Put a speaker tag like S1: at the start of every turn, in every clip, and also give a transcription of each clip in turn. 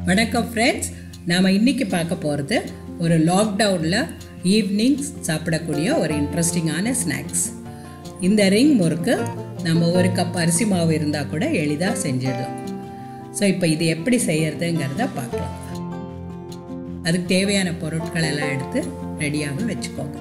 S1: வணக்கம் ஃப்ரெண்ட்ஸ் நாம் இன்னைக்கு பார்க்க போகிறது ஒரு லாக்டவுனில் ஈவினிங் சாப்பிடக்கூடிய ஒரு இன்ட்ரெஸ்டிங்கான ஸ்நாக்ஸ் இந்த ரிங் முறுக்கு நம்ம ஒரு கப் அரிசி மாவு இருந்தால் கூட எளிதாக செஞ்சிடலாம் ஸோ இப்போ இது எப்படி செய்யறதுங்கிறத பார்க்கலாம் அதுக்கு தேவையான பொருட்கள் எல்லாம் எடுத்து ரெடியாக வச்சுக்கோங்க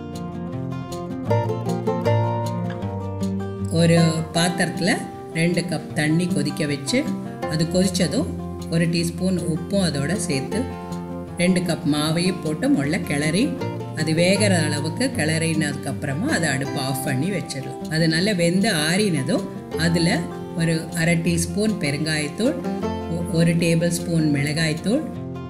S1: ஒரு பாத்திரத்தில் ரெண்டு கப் தண்ணி கொதிக்க வச்சு அது கொதித்ததும் ஒரு டீஸ்பூன் உப்பும் அதோட சேர்த்து ரெண்டு கப் மாவையும் போட்டு முள்ள கிளறி அது வேகிற அளவுக்கு கிளறினதுக்கப்புறமா அதை அடுப்பு ஆஃப் பண்ணி வச்சிடலாம் அது நல்லா வெந்து ஆறினதும் அதில் ஒரு அரை டீஸ்பூன் பெருங்காயத்தூள் ஒரு டேபிள் ஸ்பூன் மிளகாய்த்தூள்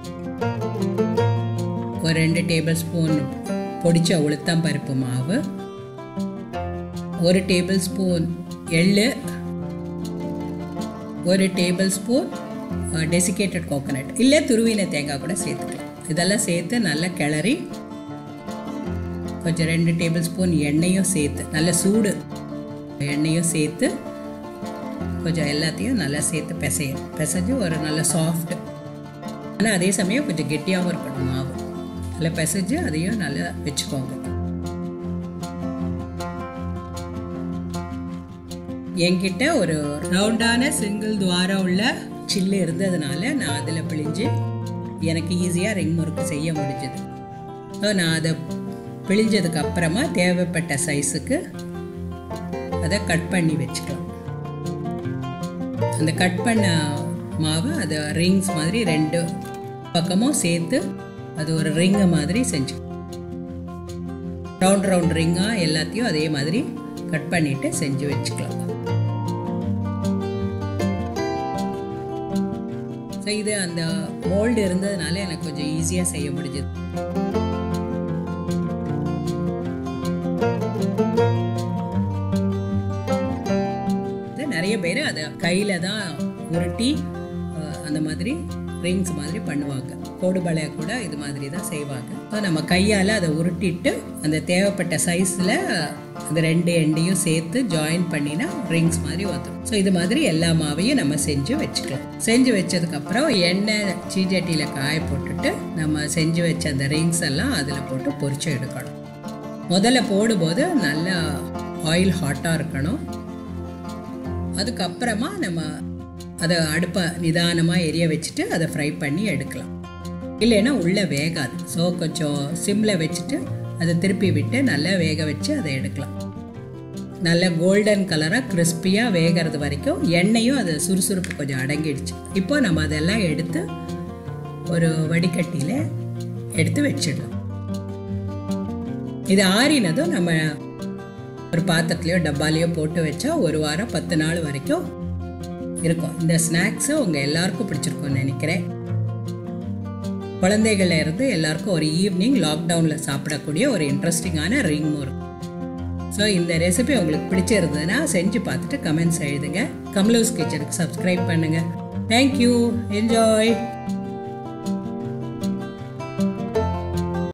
S1: ஒரு ரெண்டு டேபிள் ஸ்பூன் பொடிச்ச உளுத்தம் பருப்பு மாவு ஒரு டேபிள் ஸ்பூன் எள்ளு ஒரு டேபிள் ஸ்பூன் டெசிகேட்டட் கோகோனட் இல்லை துருவின தேங்காய் கூட சேர்த்துக்கலாம் இதெல்லாம் சேர்த்து நல்லா கிளறி கொஞ்சம் ரெண்டு டேபிள் ஸ்பூன் எண்ணெயும் சேர்த்து நல்ல சூடு எண்ணெயும் சேர்த்து கொஞ்சம் எல்லாத்தையும் நல்லா சேர்த்து பிசையும் பிசைஞ்சு ஒரு நல்ல சாஃப்ட் ஆனால் அதே சமயம் கொஞ்சம் கெட்டியாகவும் இருக்கணும் மாவு நல்லா பிசைஞ்சு அதையும் நல்லா வச்சுக்கோங்க என்கிட்ட ஒரு ரவுண்டான சிங்கிள் துவாரம் உள்ள சில்லு இருந்ததுனால நான் அதில் பிழிஞ்சு எனக்கு ஈஸியாக ரிங் முறுக்கு செய்ய முடிஞ்சது ஸோ நான் அதை பிழிஞ்சதுக்கு அப்புறமா தேவைப்பட்ட சைஸுக்கு அதை கட் பண்ணி வச்சுக்கலாம் அந்த கட் பண்ண மாவை அதை ரிங்ஸ் மாதிரி ரெண்டு பக்கமும் சேர்த்து அது ஒரு ரிங்கு மாதிரி செஞ்சு ரவுண்ட் ரவுண்ட் ரிங்காக எல்லாத்தையும் அதே மாதிரி கட் பண்ணிட்டு செஞ்சு வச்சுக்கலாம் ஸோ இது அந்த மோல்டு இருந்ததுனால எனக்கு கொஞ்சம் ஈஸியாக செய்ய முடிஞ்சது நிறைய பேர் அதை கையில் தான் உருட்டி அந்த மாதிரி ரிங்ஸ் மாதிரி பண்ணுவாங்க கோடுபலைய கூட இது மாதிரி தான் செய்வாங்க ஸோ நம்ம கையால் அதை உருட்டிட்டு அந்த தேவைப்பட்ட சைஸில் அந்த ரெண்டு எண்டையும் சேர்த்து ஜாயின் பண்ணினா ரிங்ஸ் மாதிரி வந்துடும் ஸோ இது மாதிரி எல்லா மாவையும் நம்ம செஞ்சு வச்சுக்கலாம் செஞ்சு வச்சதுக்கப்புறம் எண்ணெய் சீஜட்டியில் காய போட்டுட்டு நம்ம செஞ்சு வச்ச அந்த ரிங்ஸ் எல்லாம் அதில் போட்டு பொரிச்சு எடுக்கணும் முதல்ல போடும்போது நல்லா ஆயில் ஹாட்டாக இருக்கணும் அதுக்கப்புறமா நம்ம அதை அடுப்பை நிதானமாக எரிய வச்சுட்டு அதை ஃப்ரை பண்ணி எடுக்கலாம் இல்லைன்னா உள்ளே வேகாது ஸோ கொஞ்சம் சிம்மில் வச்சுட்டு அதை திருப்பி விட்டு நல்லா வேக வச்சு அதை எடுக்கலாம் நல்ல கோல்டன் கலராக கிறிஸ்பியாக வேகிறது வரைக்கும் எண்ணெயும் அது சுறுசுறுப்பு கொஞ்சம் அடங்கிடுச்சு இப்போ நம்ம அதெல்லாம் எடுத்து ஒரு வடிகட்டியில் எடுத்து வச்சிடலாம் இது ஆறினதும் நம்ம ஒரு பாத்திரத்துலையோ டப்பாலையோ போட்டு வச்சா ஒரு வாரம் பத்து நாள் வரைக்கும் இருக்கும் இந்த ஸ்நாக்ஸு உங்கள் எல்லாருக்கும் பிடிச்சிருக்கும்னு நினைக்கிறேன் குழந்தைகள்ல இருந்து எல்லாருக்கும் ஒரு ஈவினிங் லாக்டவுனில் சாப்பிடக்கூடிய ஒரு இன்ட்ரெஸ்டிங்கான ரிங் முறுக்கு ஸோ இந்த ரெசிபி உங்களுக்கு பிடிச்சிருந்ததுன்னா செஞ்சு பார்த்துட்டு கமெண்ட்ஸ் எழுதுங்க கமலூஸ் கிச்சனுக்கு சப்ஸ்கிரைப் பண்ணுங்கள் தேங்க்யூ என்ஜாய்